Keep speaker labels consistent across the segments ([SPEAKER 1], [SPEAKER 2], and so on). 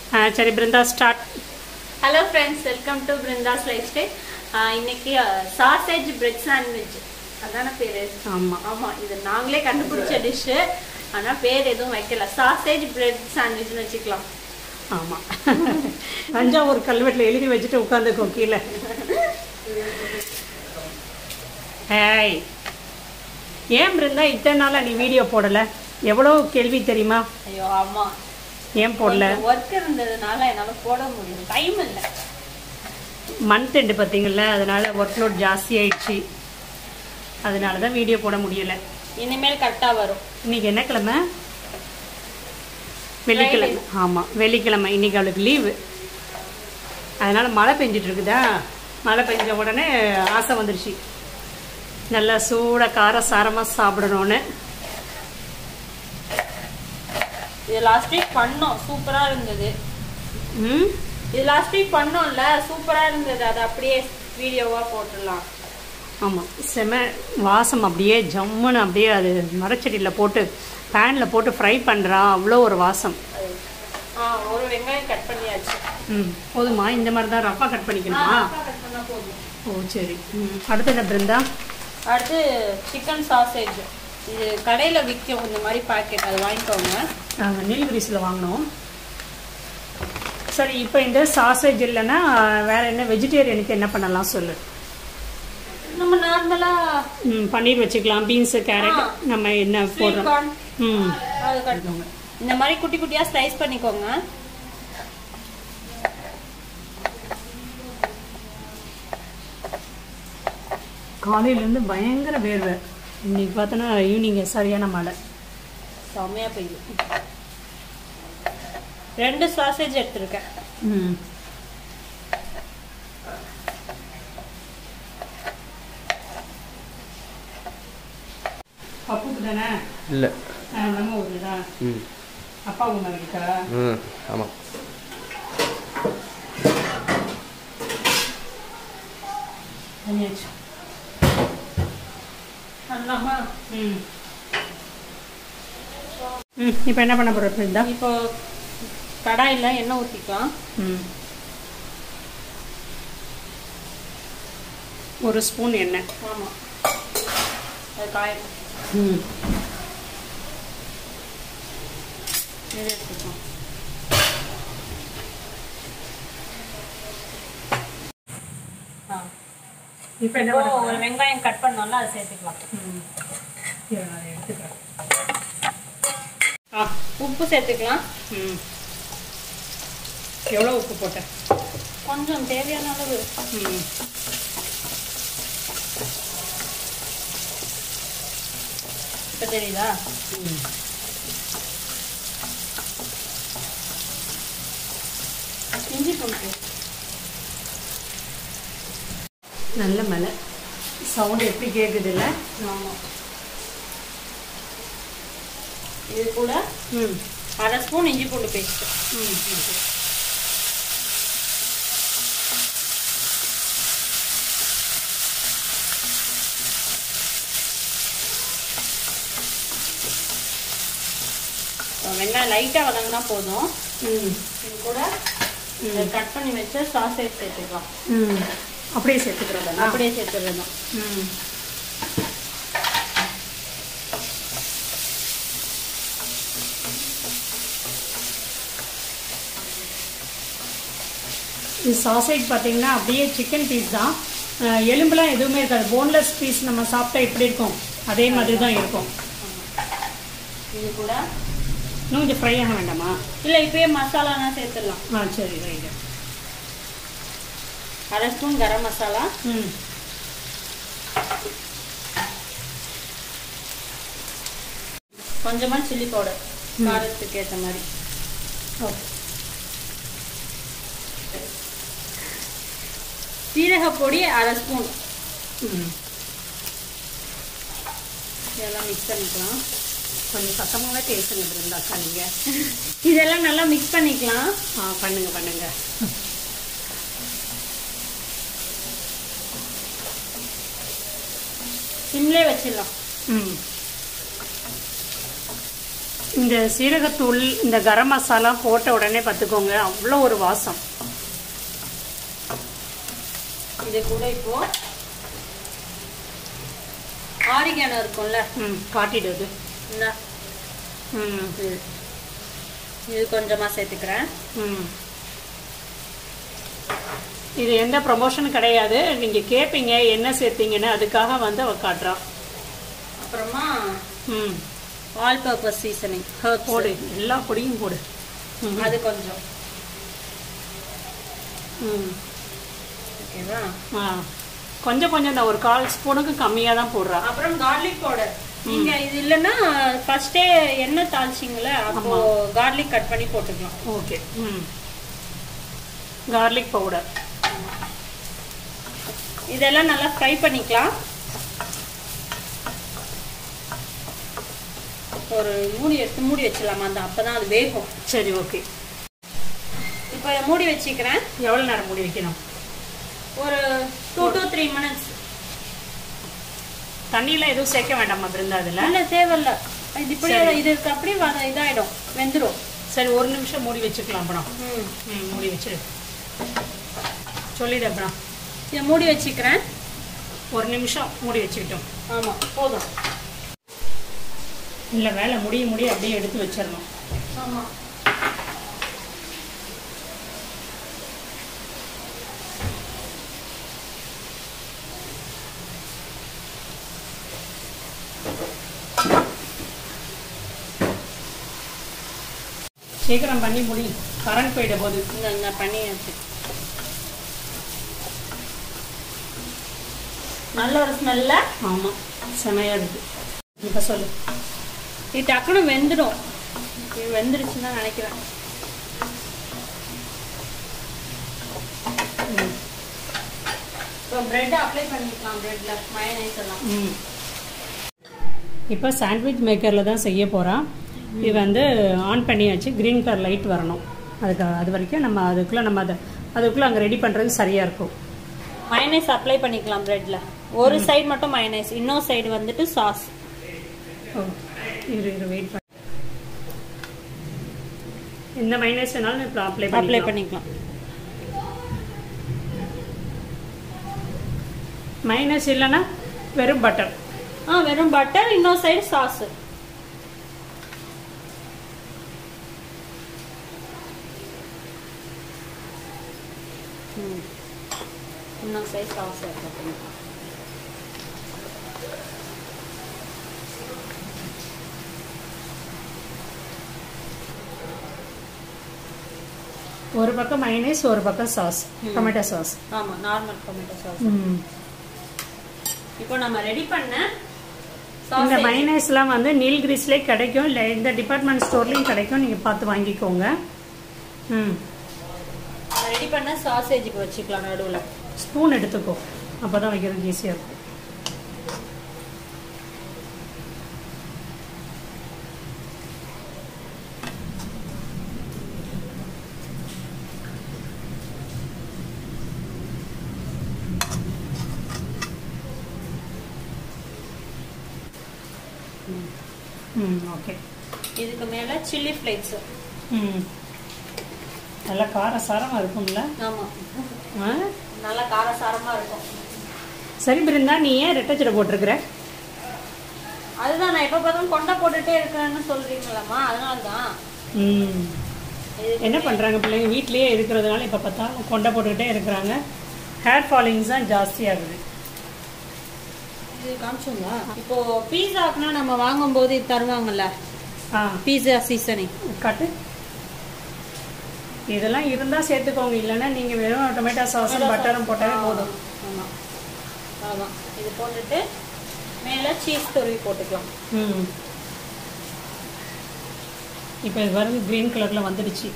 [SPEAKER 1] ஆ, சரி Brinda start
[SPEAKER 2] hello friends welcome to Brinda's lifestyle இன்னைக்கு sausage bread sandwich அதான பேரு
[SPEAKER 1] ஆமாம்
[SPEAKER 2] ஆமா இது நாங்களே கண்டுபிடிச்ச டிஷ்ஷு ஆனா பேர் எதுவும் வைக்கல சாசேஜ் பிரெட் சாண்ட்விச்னு வச்சுக்கலாம்
[SPEAKER 1] ஆமாம் தஞ்சாவூர் கல்வெட்டில் எழுதி வச்சுட்டு உட்காந்துக்கோ கீழே ஏய் ஏன் பிருந்தா இத்தனை நாளாக நீ வீடியோ போடலை எவ்வளோ கேள்வி தெரியுமா
[SPEAKER 2] ஐயோ ஆமா
[SPEAKER 1] ஏன் போடல
[SPEAKER 2] ஒர்க் இருந்ததுனால என்னால போட முடியல டைம் இல்லை
[SPEAKER 1] மந்த் எண்டு பார்த்தீங்களா அதனால ஒர்க் லோட் ஜாஸ்தி ஆயிடுச்சு அதனால தான் வீடியோ போட முடியல
[SPEAKER 2] இனிமேல் கரெக்டா வரும்
[SPEAKER 1] இன்னைக்கு என்ன கிழமை வெள்ளிக்கிழமை ஆமாம் வெள்ளிக்கிழமை இன்னைக்கு அவளுக்கு லீவு அதனால மழை பெஞ்சிட்டு இருக்குதா மழை பெஞ்ச உடனே ஆசை வந்துருச்சு நல்லா சூட கார சாரமாக சாப்பிடணும்னு
[SPEAKER 2] இது லாஸ்ட் வீக் பண்ணோம் சூப்பரா இருந்தது
[SPEAKER 1] ம்
[SPEAKER 2] இது லாஸ்ட் வீக் பண்ணோம்ல சூப்பரா இருந்தது அது அப்படியே வீடியோவா போட்டுடலாம்
[SPEAKER 1] ஆமாம் செம வாசம் அப்படியே ஜம்முன்னு அப்படியே அது மரச்செடியில் போட்டு பேனில் போட்டு ஃப்ரை பண்ணுறா அவ்வளோ ஒரு வாசம்
[SPEAKER 2] ஆ ஒரு வெங்காயம் கட் பண்ணியாச்சு
[SPEAKER 1] ம் போதுமா இந்த மாதிரி தான் ரஃபாக கட் பண்ணிக்கணுமா
[SPEAKER 2] கட் பண்ணா போதும்
[SPEAKER 1] ஓ சரி ம் அடுத்தது பிருந்தா
[SPEAKER 2] அடுத்து சிக்கன் சாசேஜ் இது கடையில் விற்கும் இந்த மாதிரி பாக்கெட் அது வாங்கிக்கோங்க
[SPEAKER 1] நாங்கள் நீலகிரிஸில் வாங்கினோம் சரி இப்போ இந்த சாசேஜ் இல்லைன்னா வேற என்ன வெஜிடேரியனுக்கு என்ன பண்ணலாம் சொல்லு
[SPEAKER 2] நம்ம நார்மலாக
[SPEAKER 1] ம் பன்னீர் வச்சுக்கலாம் பீன்ஸு கேரட் நம்ம என்ன
[SPEAKER 2] ஸ்வீட்
[SPEAKER 1] போடுறோம்
[SPEAKER 2] கார்ன்
[SPEAKER 1] ம்
[SPEAKER 2] அது கட் இந்த மாதிரி குட்டி குட்டியாக ஸ்லைஸ் பண்ணிக்கோங்க
[SPEAKER 1] காலையிலேருந்து பயங்கர வேர்வை இன்னைக்கு பார்த்தோன்னா ஈவினிங் சரியான மழை
[SPEAKER 2] செம்மையாக பெய்யுது ரெண்டு சாசேஜ் எடுத்திருக்கேன்
[SPEAKER 1] ம் பப்புக்கு தானே
[SPEAKER 3] இல்லை
[SPEAKER 1] ஆ, நம்ம ஊர் தான்
[SPEAKER 3] ம்
[SPEAKER 1] அப்பா ஊர் இருக்கா
[SPEAKER 3] ம் ஆமாம்
[SPEAKER 1] பண்ணியாச்சு
[SPEAKER 2] பண்ணலாமா
[SPEAKER 1] ம் ம் இப்போ என்ன பண்ண போகிற பிருந்தா
[SPEAKER 2] இப்போ கடாயில் எண்ணெய் ஊற்றிக்கலாம்
[SPEAKER 1] ம் ஒரு ஸ்பூன் எண்ணெய்
[SPEAKER 2] ஆமாம் அது காயட்டும்
[SPEAKER 1] ம்
[SPEAKER 2] இது எடுத்துக்கலாம் ஆ
[SPEAKER 1] இப்போ என்ன
[SPEAKER 2] இப்போ
[SPEAKER 1] பண்ண
[SPEAKER 2] ஒரு வெங்காயம் கட் பண்ணோம்ல அதை சேர்த்துக்கலாம்
[SPEAKER 1] ம் இரு, நான் அதை எடுத்துக்கிறேன்
[SPEAKER 2] ஆ உப்பு சேர்த்துக்கலாம்
[SPEAKER 1] ம் எவ்வளோ உப்பு போட்டேன்
[SPEAKER 2] கொஞ்சம் தேவையான அளவு
[SPEAKER 1] ம்
[SPEAKER 2] இப்போ தெரியுதா
[SPEAKER 1] ம்
[SPEAKER 2] இஞ்சி பூண்டு
[SPEAKER 1] நல்ல மழை சவுண்ட் எப்படி கேட்குது இல்லை
[SPEAKER 2] ஆமாம் இது கூட
[SPEAKER 1] ம்
[SPEAKER 2] அரை ஸ்பூன் இஞ்சி பூண்டு பேஸ்ட்
[SPEAKER 1] ம் ஓகே
[SPEAKER 2] வெங்காயம் லைட்டாக வதங்கினா போதும்
[SPEAKER 1] ம்
[SPEAKER 2] இது கூட கட் பண்ணி வச்ச சாசேஜ் சேர்த்துக்கலாம்
[SPEAKER 1] ம் அப்படியே சேர்த்துக்கிறதா
[SPEAKER 2] அப்படியே சேர்த்துடணும்
[SPEAKER 1] ம் இது சாசேஜ் பார்த்தீங்கன்னா அப்படியே சிக்கன் பீஸ் தான் அஹ் எலும்புலாம் எதுவுமே இருக்காது போன்லெஸ் பீஸ் நம்ம சாப்பிட்டா எப்படி இருக்கும் அதே மாதிரி தான் இருக்கும்
[SPEAKER 2] இது கூட
[SPEAKER 1] இன்னும் கொஞ்சம் ஃப்ரை ஆக வேண்டாமா
[SPEAKER 2] இல்லை இப்பயே மசாலானா சேர்த்துடலாம்
[SPEAKER 1] ஆ சரி ரைட்டு
[SPEAKER 2] அரை ஸ்பூன் கரம் மசாலா
[SPEAKER 1] ம்
[SPEAKER 2] கொஞ்சமாக சில்லி பவுடர் காரத்துக்கு ஏற்ற மாதிரி
[SPEAKER 1] ஓகே
[SPEAKER 2] சீரக பொடி அரை ஸ்பூன்
[SPEAKER 1] ம்
[SPEAKER 2] இதெல்லாம் மிக்ஸ் பண்ணிக்கலாம்
[SPEAKER 1] கொஞ்சம் சத்தமாகவே பேசுங்க இருந்தாக்கா நீங்கள்
[SPEAKER 2] இதெல்லாம் நல்லா மிக்ஸ் பண்ணிக்கலாம்
[SPEAKER 1] ஆ பண்ணுங்க பண்ணுங்க
[SPEAKER 2] சிம்லே வச்சிடலாம்
[SPEAKER 1] ம் இந்த சீரகத்தூள் இந்த கரம் மசாலா போட்ட உடனே பார்த்துக்கோங்க அவ்வளோ ஒரு வாசம்
[SPEAKER 2] இது கூட இப்போ ஆரிகானோ இருக்கும்ல
[SPEAKER 1] ம் காட்டிடுது
[SPEAKER 2] இந்த
[SPEAKER 1] ம்
[SPEAKER 2] இது இது கொஞ்சமா சேர்த்துக்கிறேன்
[SPEAKER 1] ம் இது எந்த ப்ரமோஷனும் கிடையாது நீங்கள் கேட்பீங்க என்ன சேர்த்தீங்கன்னு அதுக்காக வந்து அவ காட்டுறா
[SPEAKER 2] அப்புறமா
[SPEAKER 1] ம்
[SPEAKER 2] ஆல் பர்பஸ் சீசனிங் ஹர்ப்
[SPEAKER 1] போடு எல்லா பொடியும் போடு ம்
[SPEAKER 2] அது கொஞ்சம்
[SPEAKER 1] ம்
[SPEAKER 2] ஓகேவா
[SPEAKER 1] ஆ கொஞ்சம் கொஞ்சம் தான் ஒரு கால் ஸ்பூனுக்கு கம்மியாக தான் போடுறா
[SPEAKER 2] அப்புறம் கார்லிக் பவுடர் நீங்க இது இல்லைன்னா ஃபர்ஸ்டே எண்ணெய் தாளிச்சிங்களே அப்போ கார்லிக் கட் பண்ணி போட்டுக்கலாம்
[SPEAKER 1] ஓகே ம் கார்லிக் பவுடர்
[SPEAKER 2] இதெல்லாம் நல்லா ஃப்ரை பண்ணிக்கலாம் ஒரு மூடி எடுத்து மூடி வச்சிடலாமா அந்த அப்பதான் அது வேகும்
[SPEAKER 1] சரி ஓகே
[SPEAKER 2] இப்போ இதை மூடி வச்சுக்கிறேன்
[SPEAKER 1] எவ்வளோ நேரம் மூடி வைக்கணும்
[SPEAKER 2] ஒரு டூ டு த்ரீ மினிட்ஸ்
[SPEAKER 1] தண்ணியில் எதுவும் சேர்க்க வேண்டாமா பிருந்தா அதில்
[SPEAKER 2] இல்ல தேவையில்ல இது இப்படியே இதுக்கு அப்படியே வத- இதாயிடும் வெந்துடும்
[SPEAKER 1] சரி ஒரு நிமிஷம் மூடி வச்சுக்கலாம் அப்புறம்
[SPEAKER 2] ம்
[SPEAKER 1] ம் மூடி வச்சிரு சொல்லிடு அப்புறம்
[SPEAKER 2] இதை மூடி வச்சுக்கிறேன்
[SPEAKER 1] ஒரு நிமிஷம் மூடி வச்சுக்கிட்டோம்
[SPEAKER 2] ஆமா போதும்
[SPEAKER 1] இல்லை வேலை முடிய முடிய அப்படியே எடுத்து வச்சிடணும்
[SPEAKER 2] ஆமா
[SPEAKER 1] சீக்கிரம் பண்ணி முடி கரண்ட் போயிட போகுது
[SPEAKER 2] இந்த இந்த பண்ணியாச்சு நல்ல ஒரு ஸ்மெல்ல
[SPEAKER 1] ஆமாம் செமையாக இருக்கு இப்போ சொல்லு
[SPEAKER 2] இது டக்குனு வெந்துடும் இது வெந்துருச்சுன்னு தான் நினைக்கிறேன்
[SPEAKER 1] ம்
[SPEAKER 2] இப்போ பிரெட் அப்ளை பண்ணிக்கலாம் பிரெட்ல மயனைஸ் எல்லாம்
[SPEAKER 1] ம் இப்போ சாண்ட்விச் மேக்கரில் தான் செய்ய போகிறோம் இது வந்து ஆன் பண்ணியாச்சு க்ரீன் கலர் லைட் வரணும் அதுக்கு அது வரைக்கும் நம்ம அதுக்குள்ளே நம்ம அதை அதுக்குள்ளே அங்கே ரெடி பண்ணுறது சரியாக இருக்கும்
[SPEAKER 2] மயனைஸ் அப்ளை பண்ணிக்கலாம் பிரெட்ல ஒரு சைடு மட்டும் மயனைஸ் இன்னொரு சைடு வந்துட்டு சாஸ்
[SPEAKER 1] ஓ இரு இரு வெயிட் பண்ண இந்த மைனஸ் வேணாலும் இப்போ அப்ளை
[SPEAKER 2] அப்ளை
[SPEAKER 1] பண்ணி
[SPEAKER 2] பண்ணிக்கலாம்
[SPEAKER 1] மைனஸ் இல்லைன்னா வெறும் பட்டர்
[SPEAKER 2] ஆ வெறும் பட்டர் இன்னொரு சைடு சாஸ் இன்னொரு சைடு சாஸ் அப்ளை பண்ணிக்கலாம்
[SPEAKER 1] ஒரு பக்கம் மைனஸ் ஒரு பக்கம் சாஸ் டொமேட்டோ சாஸ்
[SPEAKER 2] ஆமா நார்மல் டொமேட்டோ சாஸ்
[SPEAKER 1] ம்
[SPEAKER 2] இப்போ நம்ம ரெடி பண்ண
[SPEAKER 1] இந்த
[SPEAKER 2] sausage.
[SPEAKER 1] மைனஸ்லாம் வந்து நீல்கிரிஸ்லேயே கிடைக்கும் இல்லை இந்த டிபார்ட்மெண்ட் ஸ்டோர்லேயும் கிடைக்கும் நீங்கள் பார்த்து வாங்கிக்கோங்க ம்
[SPEAKER 2] ரெடி பண்ண சாசேஜ் இப்போ வச்சுக்கலாம் நடுவில்
[SPEAKER 1] ஸ்பூன் எடுத்துக்கோ அப்போ தான் வைக்கிறதுக்கு ஈஸியாக இருக்கும் ம் ஓகே
[SPEAKER 2] இதுக்கு மேல சில்லி ஃப்ளேக்ஸ்
[SPEAKER 1] ம் நல்லா காரசாரமாக இருக்கும்ல
[SPEAKER 2] ஆமா
[SPEAKER 1] ஆ
[SPEAKER 2] நல்லா காரசாரமா இருக்கும்
[SPEAKER 1] சரி பிருந்தா நீ ஏன் ரெட்டச்சடை போட்டிருக்கிற
[SPEAKER 2] அதுதான் நான் எப்ப பார்த்தாலும் கொண்டை போட்டுட்டே இருக்கேன்னு சொல்றீங்களாம்மா அதனால தான்
[SPEAKER 1] ம் என்ன பண்ணுறாங்க பிள்ளைங்க வீட்லேயே இருக்கிறதுனால இப்போ பார்த்தாலும் கொண்டை போட்டுக்கிட்டே இருக்கிறாங்க ஹேர் ஃபாலிங்ஸ் தான் ஜாஸ்தியாகுது
[SPEAKER 2] இது காமிச்சோங்களா இப்போ பீஸாக்குனா நம்ம வாங்கும்போது இது தருவாங்கல்ல
[SPEAKER 1] ஆ
[SPEAKER 2] பீஸா சீசனிங்
[SPEAKER 1] காட்டு இதெல்லாம் இருந்தால் சேர்த்துக்கோங்க இல்லைன்னா நீங்கள் வெறும் டொமேட்டோ சாஸும் பட்டரும் போட்டாலே போதும்
[SPEAKER 2] ஆமா அதான் இது போட்டுட்டு மேல சீஸ் துருவி போட்டுக்கலாம்
[SPEAKER 1] ம் இப்போ இது வருது க்ரீன் கலரில் வந்துடுச்சு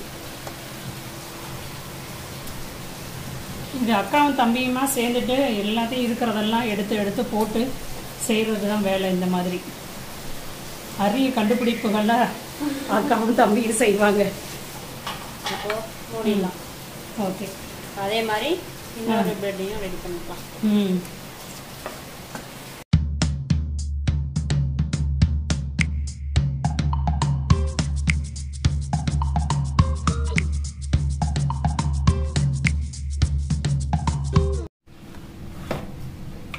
[SPEAKER 1] இது அக்காவும் தம்பியுமா சேர்ந்துட்டு எல்லாத்தையும் இருக்கிறதெல்லாம் எடுத்து எடுத்து போட்டு செய்கிறது தான் வேலை இந்த மாதிரி அரிய கண்டுபிடிப்புகளை அக்காவும் தம்பியும் செய்வாங்க
[SPEAKER 2] இப்போ மூடிடலாம்
[SPEAKER 1] ஓகே
[SPEAKER 2] அதே மாதிரி இன்னொரு பிரெட்டையும் ரெடி பண்ணிக்கலாம்
[SPEAKER 1] ம்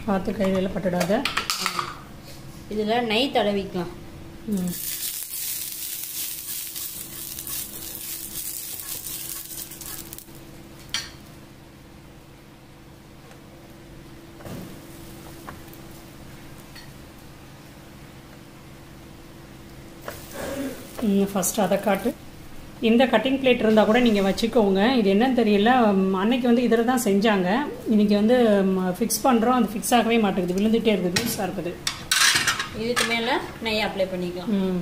[SPEAKER 1] பார்த்து கையில் பட்டுடாத
[SPEAKER 2] இதில் நெய் தடவிக்கலாம்
[SPEAKER 1] ம் ஃபஸ்ட் அதை காட்டு இந்த கட்டிங் பிளேட் இருந்தால் கூட நீங்கள் வச்சுக்கோங்க இது என்னன்னு தெரியல ம், அன்னைக்கு வந்து இதில் தான் செஞ்சாங்க இன்னைக்கு வந்து ஃபிக்ஸ் பண்ணுறோம் அது ஃபிக்ஸ் ஆகவே மாட்டேங்குது விழுந்துட்டே இருக்குது லூஸாக இருக்குது
[SPEAKER 2] இதுக்கு மேலே நெய் அப்ளை பண்ணிக்கலாம்
[SPEAKER 1] ம்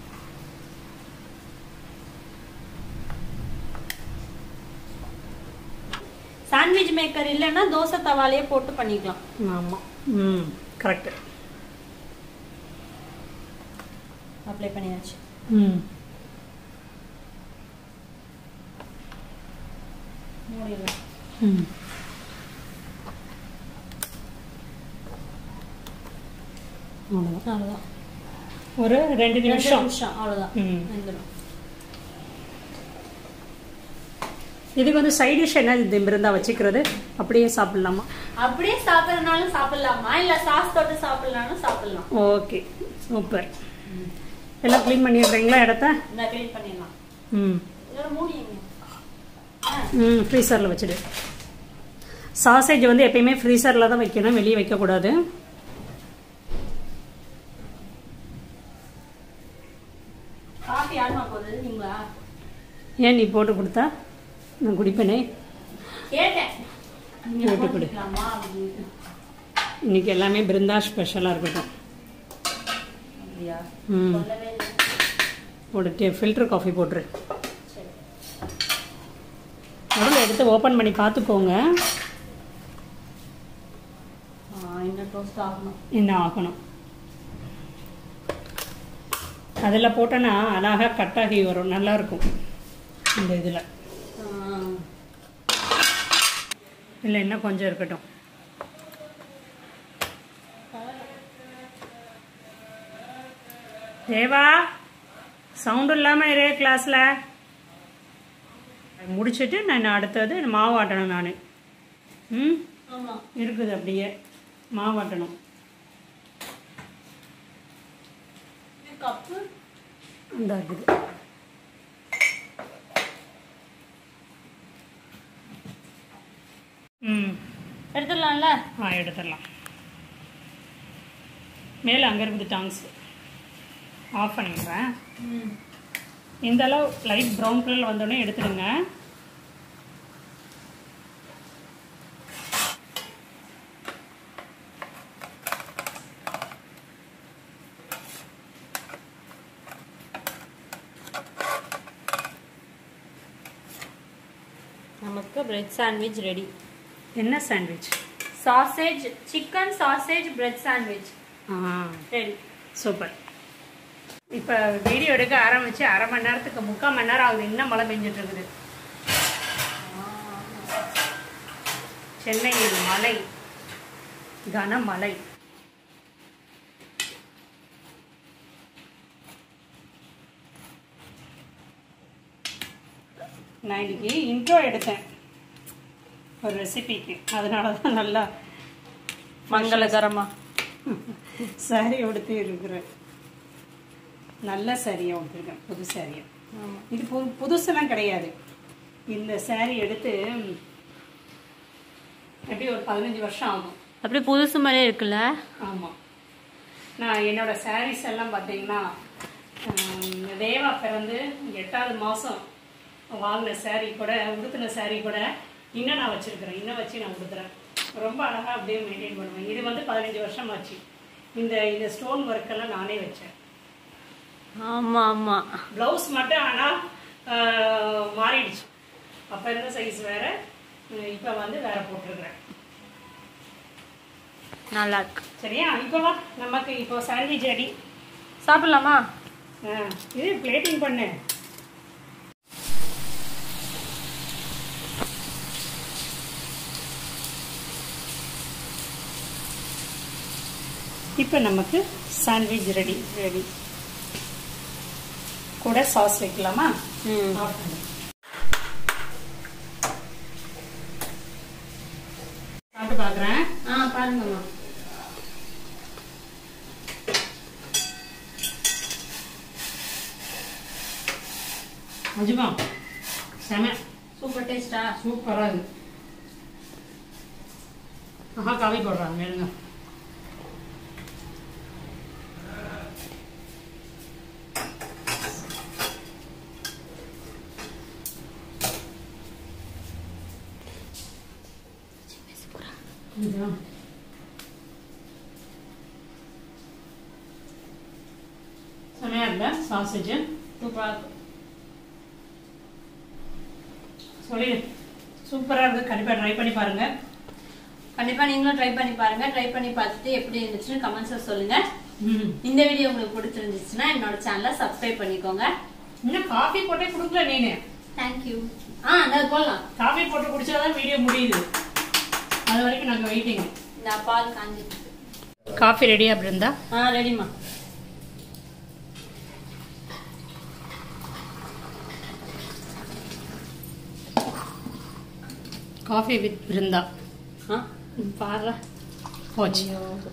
[SPEAKER 2] சாண்ட்விச் மேக்கர் இல்லைன்னா தோசை தவாலையே போட்டு பண்ணிக்கலாம்
[SPEAKER 1] ஆமாம் ம் கரெக்டு
[SPEAKER 2] அப்ளை பண்ணியாச்சு
[SPEAKER 1] ம்
[SPEAKER 2] மூடிடலாம்
[SPEAKER 1] ம் அவ்வளோதான்
[SPEAKER 2] அவ்வளோதான்
[SPEAKER 1] ஒரு ரெண்டு
[SPEAKER 2] ரெண்டு
[SPEAKER 1] நிமிஷம்
[SPEAKER 2] நிமிஷம் அவ்வளோதான்
[SPEAKER 1] ம்.
[SPEAKER 2] வெந்துடும்
[SPEAKER 1] இதுக்கு வந்து சைட் டிஷ் என்ன இது இருந்தால் வச்சுக்கிறது அப்படியே சாப்பிடலாமா
[SPEAKER 2] அப்படியே சாப்பிட்றதுனாலும் சாப்பிடலாமா இல்ல சாஸ் தொட்டு சாப்பிடலாம்னு சாப்பிடலாம்
[SPEAKER 1] ஓகே சூப்பர் எல்லாம் க்ளீன் பண்ணிடுறீங்களா இடத்த
[SPEAKER 2] இந்த க்ளீன் பண்ணிடலாம்
[SPEAKER 1] ம்
[SPEAKER 2] இதோட மூடிங்க
[SPEAKER 1] ம் ஃப்ரீசரில் வச்சுடு சாசேஜ் வந்து எப்பயுமே ஃப்ரீசரில் தான் வைக்கணும் வெளியே வைக்கக்கூடாது
[SPEAKER 2] காஃபி யாருமா போகுது நீங்களா
[SPEAKER 1] ஏன் நீ போட்டு கொடுத்தா நான் குடிப்பேனே
[SPEAKER 2] கேட்டேன் நீங்க
[SPEAKER 1] போட்டு கொடு.
[SPEAKER 2] போட்டுக்கலாமா அப்படின்னு
[SPEAKER 1] இன்னைக்கு எல்லாமே பிருந்தா ஸ்பெஷலாக இருக்கட்டும்
[SPEAKER 2] அப்படியா
[SPEAKER 1] ம்
[SPEAKER 2] சொல்லவே இல்லை
[SPEAKER 1] போட்டு ஃபில்டர் காஃபி போட்டுரு
[SPEAKER 2] சரி
[SPEAKER 1] நடுவில் எடுத்து ஓப்பன் பண்ணி பார்த்துக்கோங்க
[SPEAKER 2] ஆ, இன்னும் டோஸ்ட் ஆகணும்
[SPEAKER 1] என்ன ஆகணும் அதில் போட்டோன்னா அழகாக கட்டாகி வரும் நல்லா இருக்கும் இந்த இதில்
[SPEAKER 2] ஆ,
[SPEAKER 1] இல்லை இன்னும் கொஞ்சம் இருக்கட்டும் தேவா சவுண்டு இல்லாமல் இரு கிளாஸில் முடிச்சிட்டு நான் அடுத்தது மாவு ஆட்டணும் நான் ம்
[SPEAKER 2] ஆமா
[SPEAKER 1] இருக்குது அப்படியே மாவு ஆட்டணும்
[SPEAKER 2] இது கப்பு
[SPEAKER 1] அந்த இருக்குது ம்
[SPEAKER 2] எடுத்துடலாம்ல
[SPEAKER 1] ஆ எடுத்துடலாம் மேலே அங்கே இருக்குது டாங்ஸ் ஆஃப் பண்ணிடுறேன்
[SPEAKER 2] ம்
[SPEAKER 1] இந்த அளவு லைட் ப்ரௌன் கலர் வந்தோடனே எடுத்துடுங்க
[SPEAKER 2] நமக்கு பிரெட் சாண்ட்விச் ரெடி
[SPEAKER 1] என்ன sandwich
[SPEAKER 2] sausage chicken sausage bread sandwich
[SPEAKER 1] ஆ
[SPEAKER 2] ரெடி
[SPEAKER 1] சூப்பர் இப்போ வீடியோ எடுக்க ஆரம்பிச்சு அரை மணி நேரத்துக்கு முக்கால் மணி நேரம் ஆகுது இன்னும் மழை பெஞ்சிட்டு இருக்குது சென்னையில் மழை கனமழை நான் இன்னைக்கு இன்ட்ரோ எடுத்தேன் ஒரு ரெசிபிக்கு அதனால தான் நல்லா
[SPEAKER 2] மங்களகரமா
[SPEAKER 1] சாரி உடுத்தி இருக்கிறேன் நல்ல சாரியாக உடுத்திருக்கேன் புது சாரியை
[SPEAKER 2] ஆமா
[SPEAKER 1] இது புது புதுசெல்லாம் கிடையாது இந்த சாரி எடுத்து எப்படி ஒரு பதினஞ்சு வருஷம் ஆகும்
[SPEAKER 2] அப்படியே புதுசு மாதிரியே இருக்குல்ல
[SPEAKER 1] ஆமாம் நான் என்னோட சாரீஸ் எல்லாம் பார்த்தீங்கன்னா ஹம், தேவா பிறந்து எட்டாவது மாதம் வாங்கின saree கூட உடுத்தின saree கூட இன்னும் நான் வச்சிருக்கிறேன் இன்னும் வச்சு நான் உடுத்துறேன் ரொம்ப அழகாக அப்படியே மெயின்டைன் பண்ணுவேன் இது வந்து பதினஞ்சு வருஷம் ஆச்சு இந்த இந்த ஸ்டோன் ஒர்க்கெல்லாம் நானே வச்சேன்
[SPEAKER 2] ஆமா ஆமா
[SPEAKER 1] ப்ளவுஸ் மட்டும் ஆனால் மாறிடுச்சு அப்போ இருந்த சைஸ் வேற இப்போ வந்து வேற போட்டிருக்கிறேன்
[SPEAKER 2] நல்லா இருக்கு
[SPEAKER 1] சரியா இப்போ வா நமக்கு இப்போ சாண்ட்விச் அடி
[SPEAKER 2] சாப்பிடலாமா
[SPEAKER 1] ஆ, இது பிளேட்டிங் பண்ணு இப்போ நமக்கு சாண்ட்விச் ரெடி ரெடி கூட சாஸ் வைக்கலாமா
[SPEAKER 2] ம்
[SPEAKER 1] ஆஃப் பண்ணு. சாப்பிட்டு பார்க்குறேன்
[SPEAKER 2] ஆ பாருங்கம்மா
[SPEAKER 1] அஜிமா செம
[SPEAKER 2] சூப்பர் டேஸ்டா
[SPEAKER 1] சூப்பராக இருக்கு ஆஹா காவி போடுறாங்க எடுங்க இதுதான். செமையா இல்ல சாசேஜ்
[SPEAKER 2] சூப்பரா இருக்கும்
[SPEAKER 1] சொல்லிடு சூப்பரா இருக்கு கண்டிப்பா ட்ரை பண்ணி பாருங்க
[SPEAKER 2] கண்டிப்பா நீங்களும் ட்ரை பண்ணி பாருங்க ட்ரை பண்ணி பார்த்துட்டு எப்படி இருந்துச்சுன்னு கமெண்ட்ஸ்ல சொல்லுங்க
[SPEAKER 1] ம்
[SPEAKER 2] இந்த வீடியோ உங்களுக்கு பிடிச்சிருந்துச்சுன்னா என்னோட சேனலை சப்ஸ்கிரைப் பண்ணிக்கோங்க
[SPEAKER 1] இன்னும் காஃபி போட்டே கொடுக்கல நீனு
[SPEAKER 2] தேங்க்யூ ஆ அந்த போடலாம்
[SPEAKER 1] காஃபி போட்டு குடிச்சாதான் வீடியோ முடியுது அது வரைக்கும் நாங்கள் வெயிட்டிங்
[SPEAKER 2] இந்த பால் காஞ்சிட்டு இருக்கு.
[SPEAKER 1] காஃபி ரெடியா இருந்தா
[SPEAKER 2] ஆ ரெடிமா
[SPEAKER 1] காஃபி வித் பிருந்தா
[SPEAKER 2] ஆ பாரு
[SPEAKER 1] போச்சு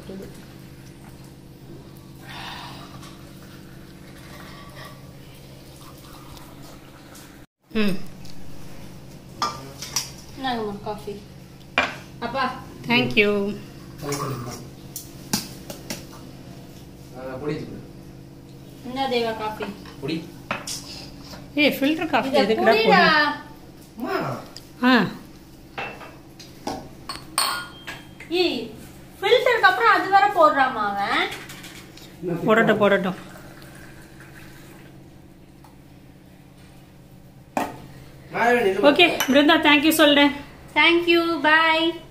[SPEAKER 1] ம்
[SPEAKER 2] இந்தாங்கம்மா காஃபி அப்பா
[SPEAKER 1] தேங்க்யூ
[SPEAKER 3] பொடி
[SPEAKER 2] என்ன தேவா காஃபி
[SPEAKER 3] பொடி
[SPEAKER 1] ஏய் ஃபில்டர் காஃபி
[SPEAKER 2] இத
[SPEAKER 1] எதுக்குடா
[SPEAKER 2] குடிடா
[SPEAKER 1] போடணும்? ஆ
[SPEAKER 2] ஏய் ஃபில்டருக்கு அப்புறம் அது வேற போடுறாமா அவன்
[SPEAKER 1] போடட்டும் போடட்டும்
[SPEAKER 3] ஓகே
[SPEAKER 1] ஓகே பிருந்தா தேங்க்யூ சொல்றேன்
[SPEAKER 2] தேங்க்யூ பாய்